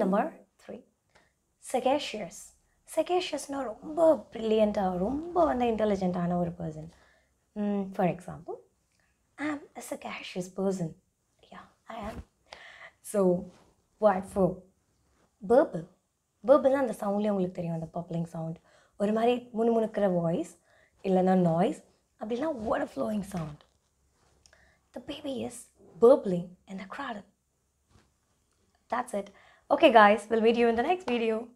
number three செகேஷியஸ் செகேஷியஸ்னால் ரொம்ப ப்ரில்லியண்ட்டாக ரொம்ப வந்து இன்டெலிஜென்ட்டான ஒரு பர்சன் ஃபார் எக்ஸாம்பிள் ஐ ஆம் a sagacious person yeah i am so what for burble burble அந்த சவுண்ட்லேயே உங்களுக்கு தெரியும் அந்த பப்ளிங் சவுண்ட் ஒரு மாதிரி முணுமுணுக்கிற வாய்ஸ் இல்லைன்னா நாய்ஸ் அப்படின்னா what flowing sound the baby is burbling in the cradle that's it okay guys we'll meet you in the next video